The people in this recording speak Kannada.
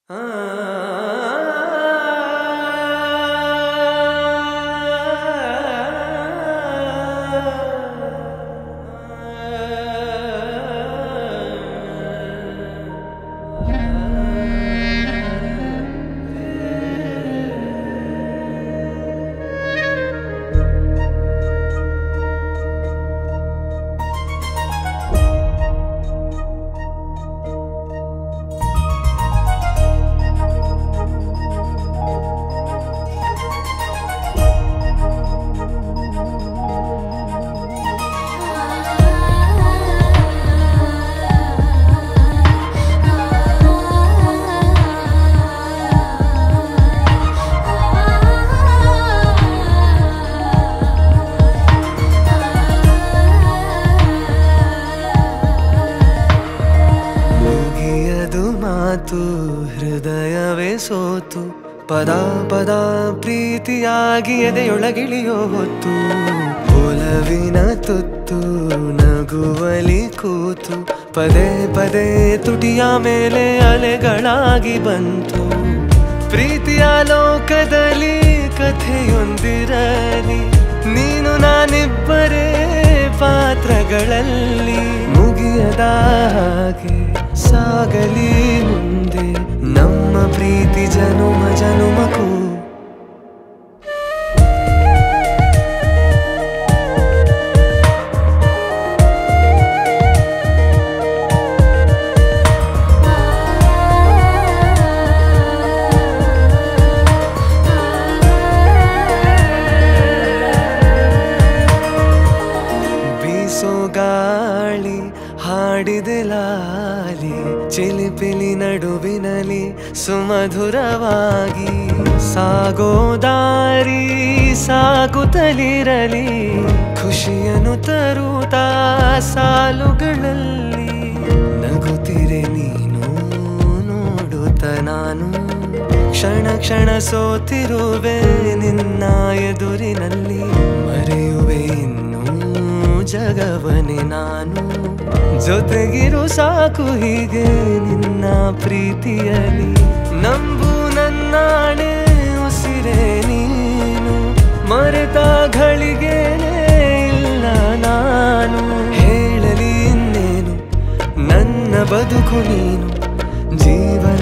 ಮುಗಿಯದು ಮಾತು ಹೃದಯವೇ ಸೋತು ಪದ ಪದ ಪ್ರೀತಿಯಾಗಿ ಎದೆಯೊಳಗಿಳಿಯೋ ಹೊತ್ತು ಒಲವಿನ ತುತ್ತು ನಗುವಲಿ ಕೂತು ಪದೇ ಪದೇ ತುಟಿಯ ಮೇಲೆ ಅಲೆಗಳಾಗಿ ಬಂತು ಪ್ರೀತಿಯ ಲೋಕದಲ್ಲಿ ಕಥೆಯೊಂದಿರಲಿ ನೀನು ನಾನಿಬ್ಬರೇ ಪಾತ್ರಗಳಲ್ಲಿ ಮುಗಿಯದ ಹಾಗೆ ಸಾಗಲಿ ಮುಂದೆ ನಮ್ಮ ಪ್ರೀತಿ ಜನುಮ ಜನುಮಕ್ಕೂ ಬೀಸೋ ಗಾಳಿ ಹಾಡಿದೆ ಲಾಲಿ ಚಿಲಿಪಿಲಿ ನಡುವಿನಲಿ ಸುಮಧುರವಾಗಿ ಸಾಗೋ ದಾರಿ ಸಾಗುತ್ತಲಿರಲಿ ಖುಷಿಯನ್ನು ತರುತ್ತಾ ಸಾಲುಗಳಲ್ಲಿ ನಗುತ್ತಿರೆ ನೀನು ನೋಡುತ್ತ ನಾನು ಕ್ಷಣ ಕ್ಷಣ ಸೋತಿರುವೆ ನಿನ್ನ ಎದುರಿನಲ್ಲಿ ಮರೆಯುವೆ ಇನ್ನೂ ಜಗವನೆ ನಾನು ಜೊತೆಗಿರು ಸಾಕು ಹೀಗೆ ನಿನ್ನ ಪ್ರೀತಿಯಲಿ ನಂಬು ನನ್ನಾಣೆ ಉಸಿರೇ ನೀನು ಮರೆತ ಘಳಿಗೆನೇ ಇಲ್ಲ ನಾನು ಹೇಳಲಿ ಇನ್ನೇನು ನನ್ನ ಬದುಕು ನೀನು ಜೀವನ